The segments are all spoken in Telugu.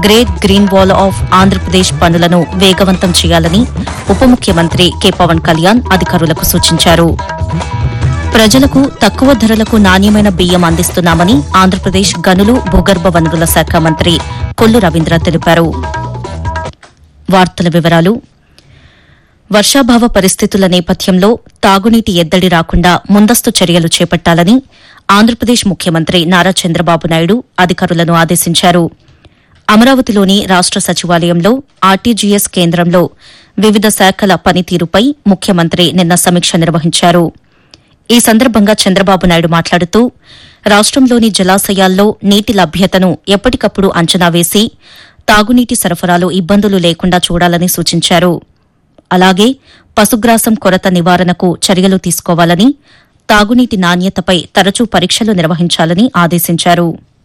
great green wall of Andhra Pradesh పనులను వేగవంతం చేయాలని ఉప ముఖ్యమంత్రి కె పవన్ కళ్యాణ్ అధికారులకు సూచించారు ప్రజలకు తక్కువ ధరలకు నాణ్యమైన బియ్యం అందిస్తున్నామని ఆంధ్రప్రదేశ్ గనులు భూగర్భ వనరుల శాఖ మంత్రి కొల్లు రవీంద్ర తెలిపారు వార్తల వివరాలు వర్షాభావ పరిస్థితుల నేపథ్యంలో తాగునీటి ఎద్దడి రాకుండా ముందస్తు చర్యలు చేపట్టాలని ఆంధ్రప్రదేశ్ ముఖ్యమంత్రి నారా చంద్రబాబు నాయుడు అధికారులను ఆదేశించారు అమరావతిలోని రాష్ట సచివాలయంలో ఆర్టీజీఎస్ కేంద్రంలో వివిధ శాఖల పనితీరుపై ముఖ్యమంత్రి నిన్న సమీక్ష నిర్వహించారు ఈ సందర్భంగా చంద్రబాబు నాయుడు మాట్లాడుతూ రాష్టంలోని జలాశయాల్లో నీటి లభ్యతను ఎప్పటికప్పుడు అంచనా వేసి తాగునీటి సరఫరాలో ఇబ్బందులు లేకుండా చూడాలని సూచించారు అలాగే పశుగ్రాసం కొరత నివారణకు చర్యలు తీసుకోవాలని తాగునీటి నాణ్యతపై తరచూ పరీక్షలు నిర్వహించాలని ఆదేశించారు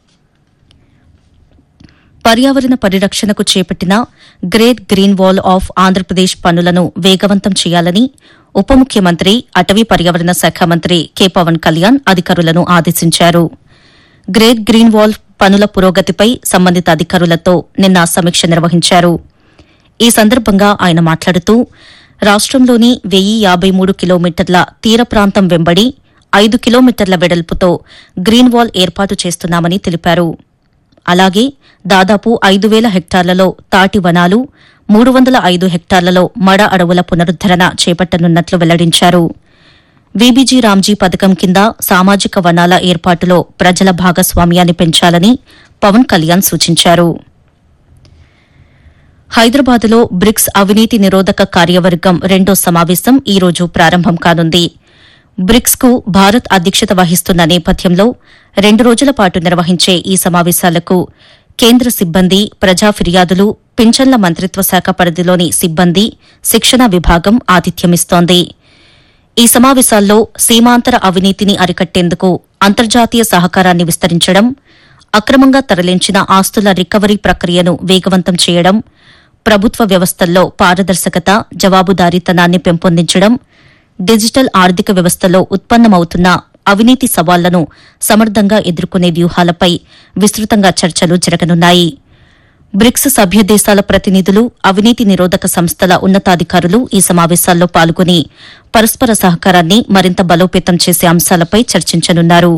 పర్యావరణ పరిరక్షణకు చేపట్టిన great green wall of Andhra Pradesh పనులను వేగవంతం చేయాలని ఉప ముఖ్యమంత్రి అటవీ పర్యావరణ శాఖ మంత్రి కె పవన్ కళ్యాణ్ అధికారులను ఆదేశించారు గ్రేట్ గ్రీన్ వాల్ పనుల పురోగతిపై సంబంధిత అధికారులతో నిన్న సమీక్ష నిర్వహించారు ఈ సందర్భంగా ఆయన మాట్లాడుతూ రాష్టంలోని వెయ్యి యాబై మూడు కిలోమీటర్ల తీర ప్రాంతం వెంబడి ఐదు కిలోమీటర్ల వెడల్పుతో గ్రీన్ వాల్ ఏర్పాటు చేస్తున్నామని తెలిపారు అలాగే దాదాపు ఐదు వేల హెక్టార్లలో తాటి వనాలు మూడు వందల ఐదు హెక్టార్లలో మడ అడవుల పునరుద్దరణ చేపట్టనున్నట్లు వెల్లడించారు వీబీజీ రామ్జీ పథకం కింద సామాజిక వనాల ఏర్పాటులో ప్రజల భాగస్వామ్యాన్ని పెంచాలని పవన్ కళ్యాణ్ సూచించారు హైదరాబాద్లో బ్రిక్స్ అవినీతి నిరోధక కార్యవర్గం రెండో సమావేశం ఈ రోజు ప్రారంభం కానుంది బ్రిక్స్ కు భారత్ అధ్యక్షత వహిస్తున్న నేపథ్యంలో రెండు రోజుల పాటు నిర్వహించే ఈ సమావేశాలకు కేంద్ర సిబ్బంది ప్రజా ఫిర్యాదులు పింఛన్ల మంత్రిత్వ శాఖ పరిధిలోని సిబ్బంది శిక్షణ విభాగం ఆతిథ్యమిస్తోంది ఈ సమావేశాల్లో సీమాంతర అవినీతిని అరికట్టేందుకు అంతర్జాతీయ సహకారాన్ని విస్తరించడం అక్రమంగా తరలించిన ఆస్తుల రికవరీ ప్రక్రియను వేగవంతం చేయడం ప్రభుత్వ వ్యవస్థల్లో పారదర్శకత జవాబుదారీతనాన్ని పెంపొందించడం డిజిటల్ ఆర్థిక వ్యవస్థలో ఉత్పన్నమవుతున్న అవినీతి సవాళ్లను సమర్థంగా ఎదుర్కొనే వ్యూహాలపై విస్తృతంగా చర్చలు జరగనున్నాయి బ్రిక్స్ సభ్య దేశాల ప్రతినిధులు అవినీతి నిరోధక సంస్థల ఉన్నతాధికారులు ఈ సమావేశాల్లో పాల్గొని పరస్పర సహకారాన్ని మరింత బలోపేతం చేసే అంశాలపై చర్చించనున్నారు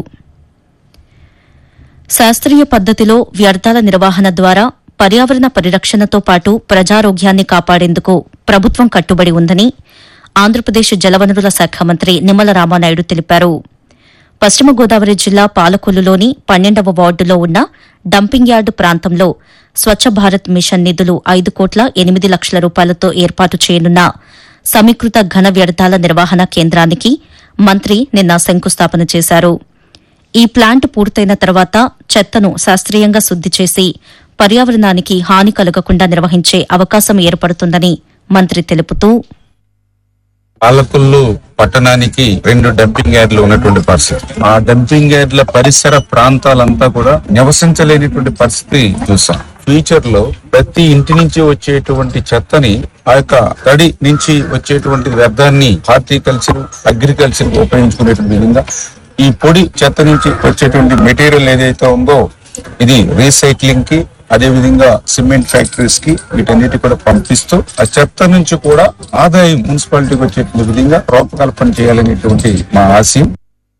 శాస్త్రీయ పద్దతిలో వ్యర్థాల నిర్వహణ ద్వారా పర్యావరణ పరిరక్షణతో పాటు ప్రజారోగ్యాన్ని కాపాడేందుకు ప్రభుత్వం కట్టుబడి ఉందని ఆంధ్రప్రదేశ్ జలవనరుల శాఖ మంత్రి నిమ్మల రామానాయుడు తెలిపారు పశ్చిమ గోదావరి జిల్లా పాలకొల్లులోని పన్నెండవ వార్డులో ఉన్న డంపింగ్ యార్డు ప్రాంతంలో స్వచ్ఛ భారత్ మిషన్ నిధులు ఐదు కోట్ల ఎనిమిది లక్షల రూపాయలతో ఏర్పాటు చేయనున్న సమీకృత ఘన వ్యర్థాల నిర్వహణ కేంద్రానికి మంత్రి నిన్న శంకుస్థాపన చేశారు ఈ ప్లాంట్ పూర్తయిన తర్వాత చెత్తను శాస్త్రీయంగా శుద్ది చేసి పర్యావరణానికి హాని కలగకుండా నిర్వహించే అవకాశం ఏర్పడుతుందని మంత్రి తెలుపుతూ పాలకొల్లు పట్టణానికి రెండు డంపింగ్ యార్డ్లు ఉన్నటువంటి పరిస్థితి ఆ డంపింగ్ యార్డ్ల పరిసర ప్రాంతాలంతా కూడా నివసించలేనిటువంటి పరిస్థితి చూసాం ఫ్యూచర్ లో ప్రతి ఇంటి నుంచి వచ్చేటువంటి చెత్తని ఆ యొక్క తడి నుంచి వచ్చేటువంటి వ్యర్థాన్ని హార్టికల్చర్ అగ్రికల్చర్ ఉపయోగించుకునేటువంటి విధంగా ఈ పొడి చెత్త నుంచి వచ్చేటువంటి మెటీరియల్ ఏదైతే ఉందో ఇది రీసైక్లింగ్ కి అదే విధంగా సిమెంట్ ఫ్యాక్టరీస్ కి వీటన్నిటి కూడా పంపిస్తూ ఆ చెత్త నుంచి కూడా ఆదాయం మున్సిపాలిటీకి వచ్చేటువంటి విధంగా రూపకల్పన చేయాలనేటువంటి మా ఆశయం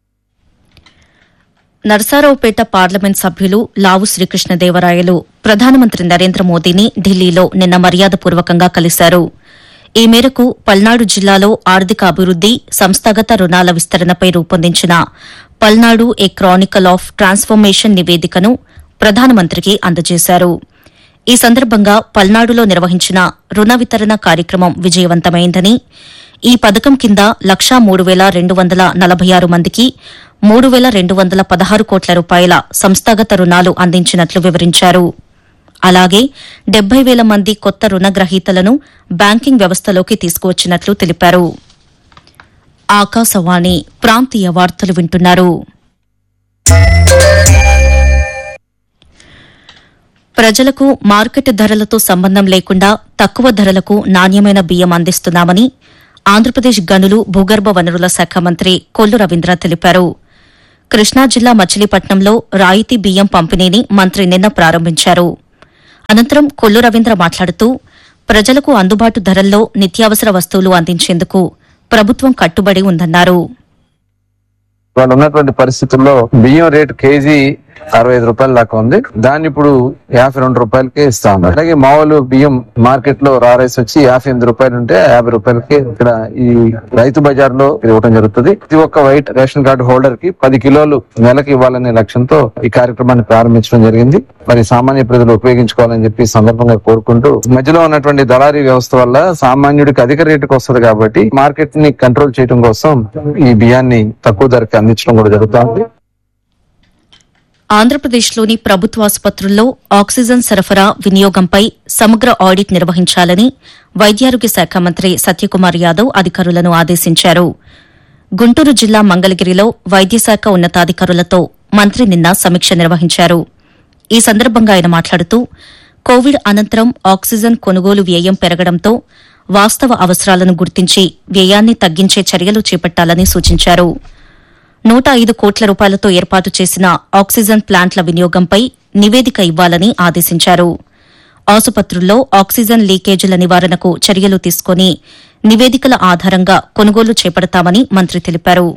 నర్సారావుపేట పార్లమెంట్ సభ్యులు లావు శ్రీకృష్ణదేవరాయలు ప్రధానమంత్రి నరేంద్ర మోదీని ఢిల్లీలో నిన్న మర్యాదపూర్వకంగా కలిశారు ఈ మేరకు పల్నాడు జిల్లాలో ఆర్థిక అభివృద్ది సంస్థాగత రుణాల విస్తరణపై రూపొందించిన Palnadu A chronicle of transformation నివేదికను ప్రధానమంత్రికి అందజేశారు ఈ సందర్భంగా పల్నాడులో నిర్వహించిన రుణ వితరణ కార్యక్రమం విజయవంతమైందని ఈ పథకం కింద లక్షా మూడు వేల రెండు వందల నలభై ఆరు మందికి మూడు వేల రెండు వందల పదహారు కోట్ల రూపాయల సంస్థాగత రుణాలు అందించినట్లు వివరించారు అలాగే డెబ్బై వేల మంది కొత్త రుణగ్రహీతలను బ్యాంకింగ్ వ్యవస్థలోకి తీసుకువచ్చినట్లు తెలిపారు ఆకాశవాణి ప్రాంతీయ వార్తలు వింటున్నారు ప్రజలకు మార్కెట్ ధరలతో సంబంధం లేకుండా తక్కువ ధరలకు నాణ్యమైన బియ్యం అందిస్తున్నామని ఆంధ్రప్రదేశ్ గనులు భూగర్భ వనరుల శాఖ మంత్రి కొల్లు రవీంద్ర తెలిపారు కృష్ణా జిల్లా మచిలీపట్నంలో రాయితీ బియ్యం పంపిణీని మంత్రి నిన్న ప్రారంభించారు అనంతరం కొల్లు రవీంద్ర మాట్లాడుతూ ప్రజలకు అందుబాటు ధరల్లో నిత్యావసర వస్తువులు అందించేందుకు ప్రభుత్వం కట్టుబడి ఉందన్నారు వాళ్ళు ఉన్నటువంటి పరిస్థితుల్లో బియ్యం రేటు కేజీ అరవై ఐదు రూపాయల దాకా ఉంది దాన్ని ఇప్పుడు యాభై రెండు రూపాయలకే ఇస్తా ఉన్నారు అలాగే మామూలు బియ్యం మార్కెట్ లో రా రైస్ వచ్చి యాభై ఎనిమిది రూపాయలు ఉంటే యాభై రూపాయలకి ఇక్కడ ఈ రైతు బజార్ లో ఇది ఇవ్వడం జరుగుతుంది ప్రతి ఒక్క వైట్ రేషన్ కార్డు హోల్డర్ కి పది కిలోలు నెలకి ఇవ్వాలనే లక్ష్యంతో ఈ కార్యక్రమాన్ని ప్రారంభించడం జరిగింది మరి సామాన్య ప్రజలు ఉపయోగించుకోవాలని చెప్పి ఈ సందర్భంగా కోరుకుంటూ మధ్యలో ఉన్నటువంటి దళారీ వ్యవస్థ వల్ల సామాన్యుడికి అధిక రేటుకు వస్తుంది కాబట్టి మార్కెట్ ని కంట్రోల్ చేయడం కోసం ఈ బియ్యాన్ని తక్కువ ధరకి అందించడం కూడా జరుగుతుంది ఆంధ్రప్రదేశ్లోని ప్రభుత్వ ఆసుపత్రుల్లో ఆక్సిజన్ సరఫరా వినియోగంపై సమగ్ర ఆడిట్ నిర్వహించాలని వైద్యారోగ్య శాఖ మంత్రి సత్యకుమార్ యాదవ్ అధికారులను ఆదేశించారు గుంటూరు జిల్లా మంగళగిరిలో వైద్యశాఖ ఉన్నతాధికారులతో మంత్రి నిన్న సమీక్ష నిర్వహించారు ఈ సందర్భంగా ఆయన మాట్లాడుతూ కోవిడ్ అనంతరం ఆక్సిజన్ కొనుగోలు వ్యయం పెరగడంతో వాస్తవ అవసరాలను గుర్తించి వ్యయాన్ని తగ్గించే చర్యలు చేపట్టాలని సూచించారు నూట ఐదు కోట్ల రూపాయలతో ఏర్పాటు చేసిన ఆక్సిజన్ ప్లాంట్ల వినియోగంపై నివేదిక ఇవ్వాలని ఆదేశించారు ఆసుపత్రుల్లో ఆక్సిజన్ లీకేజీల నివారణకు చర్యలు తీసుకుని నివేదికల ఆధారంగా కొనుగోలు చేపడతామని మంత్రి తెలిపారు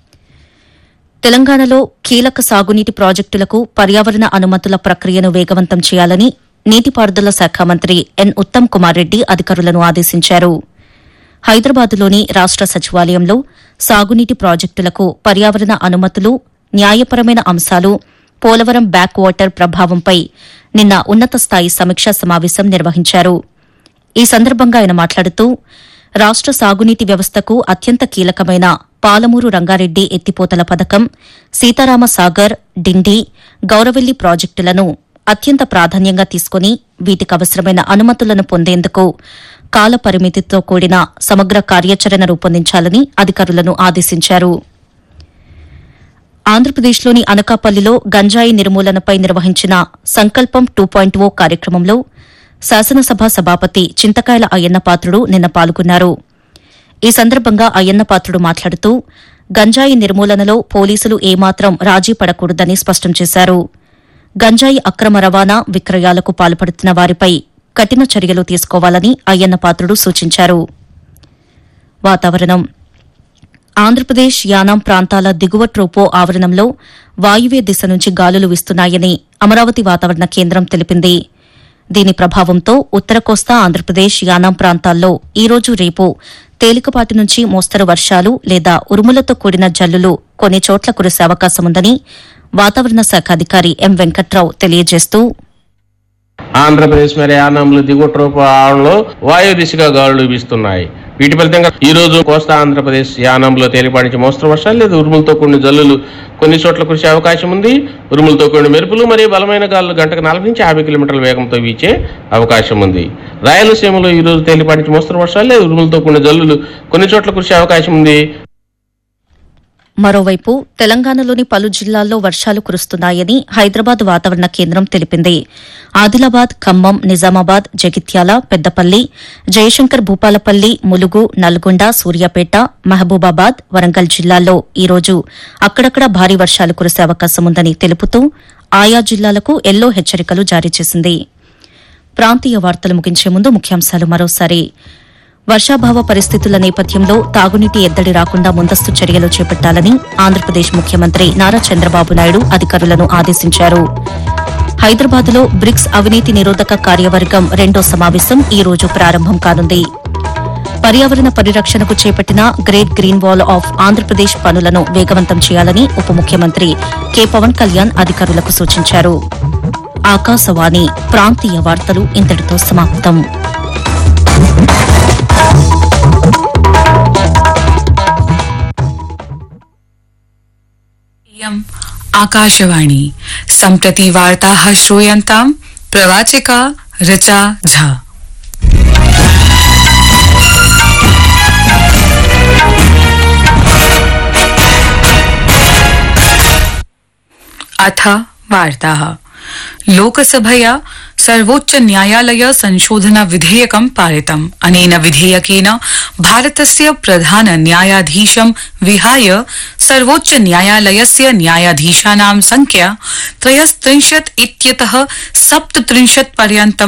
తెలంగాణలో కీలక సాగునీటి ప్రాజెక్టులకు పర్యావరణ అనుమతుల ప్రక్రియను వేగవంతం చేయాలని నీటిపారుదల శాఖ మంత్రి ఎన్ ఉత్తమ్ కుమార్ రెడ్డి అధికారులను ఆదేశించారు హైదరాబాద్లోని రాష్ట సచివాలయంలో సాగునీటి ప్రాజెక్టులకు పర్యావరణ అనుమతులు న్యాయపరమైన అంశాలు పోలవరం బ్యాక్ వాటర్ ప్రభావంపై నిన్న ఉన్నత స్థాయి సమీక్షా సమావేశం నిర్వహించారు ఈ సందర్భంగా ఆయన మాట్లాడుతూ రాష్ట సాగునీటి వ్యవస్థకు అత్యంత కీలకమైన పాలమూరు రంగారెడ్డి ఎత్తిపోతల పథకం సీతారామ సాగర్ డిండి గౌరవెల్లి ప్రాజెక్టులను అత్యంత ప్రాధాన్యంగా తీసుకుని వీటికి అవసరమైన అనుమతులను పొందేందుకు కాల పరిమితితో కూడిన సమగ్ర కార్యాచరణ రూపొందించాలని అధికారులను ఆదేశించారు ఆంధ్రప్రదేశ్లోని అనకాపల్లిలో గంజాయి నిర్మూలనపై నిర్వహించిన సంకల్పం టూ పాయింట్ ఓ కార్యక్రమంలో శాసనసభ సభాపతి చింతకాయల అయ్యన్న పాత్రుడు నిన్న పాల్గొన్నారు ఈ సందర్భంగా అయ్యన్న పాత్రుడు మాట్లాడుతూ గంజాయి నిర్మూలనలో పోలీసులు ఏమాత్రం రాజీ పడకూడదని స్పష్టం చేశారు గంజాయి అక్రమ రవాణా విక్రయాలకు పాల్పడుతున్న వారిపై కఠిన చర్యలు తీసుకోవాలని అయ్యన్న పాత్రుడు సూచించారు వాతావరణం ఆంధ్రప్రదేశ్ యానాం ప్రాంతాల దిగువ ట్రోపో ఆవరణంలో వాయువ్య దిశ నుంచి గాలులు వీస్తున్నాయని అమరావతి వాతావరణ కేంద్రం తెలిపింది దీని ప్రభావంతో ఉత్తర కోస్తా ఆంధ్రప్రదేశ్ యానాం ప్రాంతాల్లో ఈ రోజు రేపు తేలికపాటి నుంచి మోస్తరు వర్షాలు లేదా ఉరుములతో కూడిన జల్లులు కొన్ని చోట్ల కురిసే అవకాశముందని వాతావరణ శాఖ అధికారి ఎం వెంకట్రావు తెలియజేస్తూ ఆంధ్రప్రదేశ్ మరి యానాంలు దిగువ ట్రోపు ఆవరణలో వాయు దిశగా గాలులు వీస్తున్నాయి వీటి ఫలితంగా ఈ రోజు కోస్తా ఆంధ్రప్రదేశ్ యానాంలో తేలిపాటి నుంచి మోస్తరు వర్షాలు లేదా ఉరుములతో కూడిన జల్లులు కొన్ని చోట్ల కురిసే అవకాశం ఉంది ఉరుములతో కూడిన మెరుపులు మరియు బలమైన గాలులు గంటకు నలభై నుంచి యాభై కిలోమీటర్ల వేగంతో వీచే అవకాశం ఉంది రాయలసీమలో ఈ రోజు తేలిపాటి నుంచి మోస్తరు వర్షాలు లేదా ఉరుములతో కూడిన జల్లులు కొన్ని చోట్ల కురిసే అవకాశం ఉంది మరోవైపు తెలంగాణలోని పలు జిల్లాల్లో వర్షాలు కురుస్తున్నాయని హైదరాబాద్ వాతావరణ కేంద్రం తెలిపింది ఆదిలాబాద్ ఖమ్మం నిజామాబాద్ జగిత్యాల పెద్దపల్లి జయశంకర్ భూపాలపల్లి ములుగు నల్గొండ సూర్యాపేట మహబూబాబాద్ వరంగల్ జిల్లాల్లో ఈ రోజు అక్కడక్కడ భారీ వర్షాలు కురిసే అవకాశం ఉందని తెలుపుతూ ఆయా జిల్లాలకు ఎల్లో హెచ్చరికలు జారీ చేసింది ప్రాంతీయ వార్తలు ముగించే ముందు ముఖ్యాంశాలు మరోసారి వర్షాభావ పరిస్థితుల నేపథ్యంలో తాగునీటి ఎద్దడి రాకుండా ముందస్తు చర్యలు చేపట్టాలని ఆంధ్రప్రదేశ్ ముఖ్యమంత్రి నారా చంద్రబాబు నాయుడు అధికారులను ఆదేశించారు హైదరాబాద్లో బ్రిక్స్ అవినీతి నిరోధక కార్యవర్గం రెండో సమావేశం ఈ రోజు ప్రారంభం కానుంది పర్యావరణ పరిరక్షణకు చేపట్టిన great green wall of Andhra Pradesh పనులను వేగవంతం చేయాలని ఉప ముఖ్యమంత్రి కె పవన్ కళ్యాణ్ అధికారులకు సూచించారు ఆకాశవాణి ప్రాంతీయ వార్తలు ఇంతటితో సమాప్తం इयम् आकाशवाणी सम्प्रति वार्ताः श्रूयन्ताम् प्रवाचिका ऋचा झा अथ वार्ताः लोकसभया सर्वोच्च न्यायालय संशोधन विधेयकं पारितम् अनेन विधेयकेन भारतस्य प्रधान न्यायाधीशं विहाय सर्वोच्च न्यायालयस्य न्यायाधीशानां संख्या त्रयस्त्रिंशत् इत्यतः सप्तत्रिंशत् पर्यन्तं